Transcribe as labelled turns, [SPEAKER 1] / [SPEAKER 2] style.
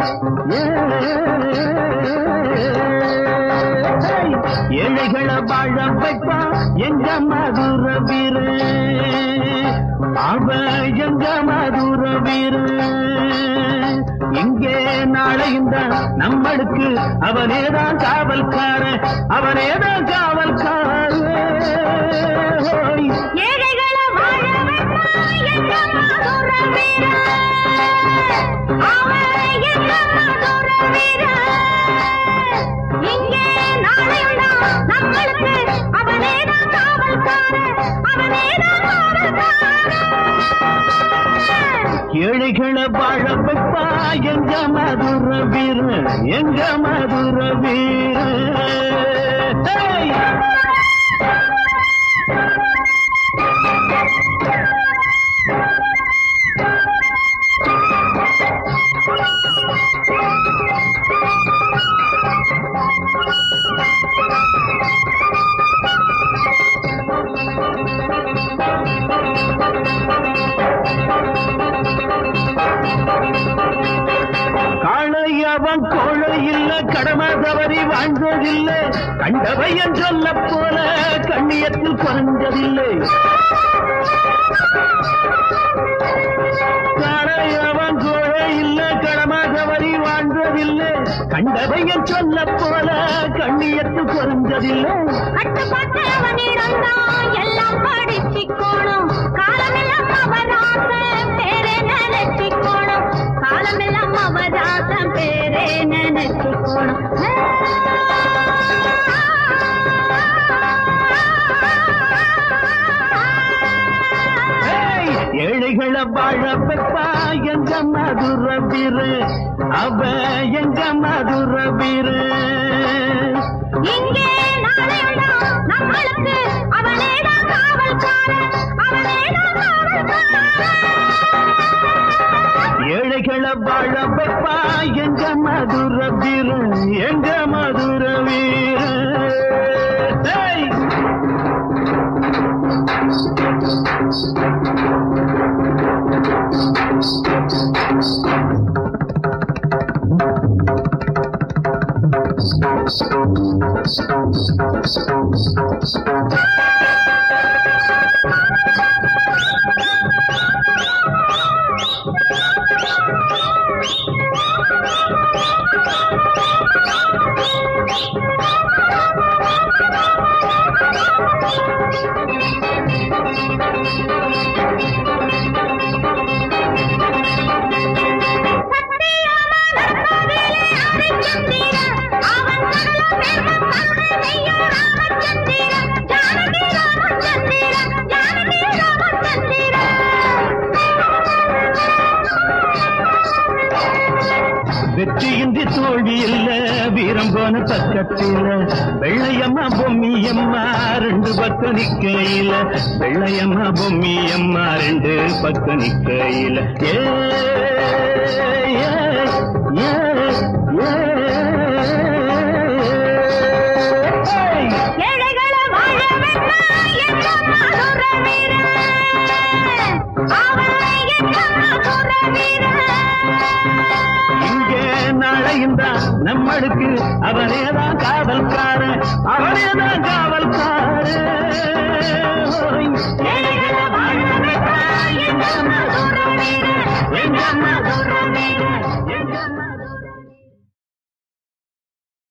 [SPEAKER 1] ஏழைகளை வாழ வைப்பா எங்க மதுர வீரு அவ எங்க மதுர வீரு இங்கே நாளையும் தான் நம்மளுக்கு அவனேதான் காவல்காரன் அவனேதான் காவல்காரன்
[SPEAKER 2] ஏழைகளை வாழ வைப்பா எங்க மதுர வீரா. அவன் எங்க மதுர வீரா. இங்கே நாளையுண்டாம் நம்மளுக்கு அவனேதான் காவல்காரன். அவனேதான் காவல்காரன்.
[SPEAKER 1] ஏழைகளை வாழ வைப்பா எங்க மதுர வீர எங்க மதுர வீர காளையவன் கோழை இல்ல கடமை தவறி வாழ்ந்ததில்லை கண்டவையன் சொல்ல போல கண்ணியத்தில் குறைஞ்சதில்லை காளையவன் கோழை இல்ல கடமை தவறி வாழ்ந்ததில்லை கண்டவையன் சொல்ல போல கண்ணியத்தில் குறைஞ்சதில்லை
[SPEAKER 2] கட்டுப்பாட்டு அவனிடம்தான் எல்லாம் படிச்சுக்கோணும் காலமெல்லாம் அவராசம் பேரே நினைச்சுக்கோணும் காலமெல்லாம் அவராசம் பேரே நினைச்சுக்கோணும்
[SPEAKER 1] ஏய், ஏழைகளை வாழ பெப்பா எங்க மதுர வீரு அவ எங்க மதுர வீரு
[SPEAKER 2] இங்கே நாளையுண்டாம் நம்மளுக்கு அவனேதான் காவல்காரன் அவனேதான் காவல்காரன்
[SPEAKER 1] ஏழைகளை வாழ பெப்பா எங்க மதுர வீரு எங்க மதுர வீரு ஏய், வெற்றியின்றி தோல்வி இல்ல வீரம் போன பக்கத்தில வெள்ளையம்மா பொம்மியம்மா ரெண்டு பக்கம் நிக்கையில வெள்ளையம்மா பொம்மியம்மா ரெண்டு பக்கம் நிக்கையில ஏ ஏ, ஏ, ஏ, ஏய்.
[SPEAKER 2] ஏழைகளை வாழ வைப்பா எங்க மதுர வீரன். அவன் எங்க மதுர வீரன்.
[SPEAKER 1] இங்கே நாளையும் தான் நம்மளுக்கு அவனேதான் காவல்காரன் அவனேதான் காவல்காரன்
[SPEAKER 2] ஏழைகளை வாழ வைப்பா எங்க மதுர வீரன். எங்க மதுர வீரன்.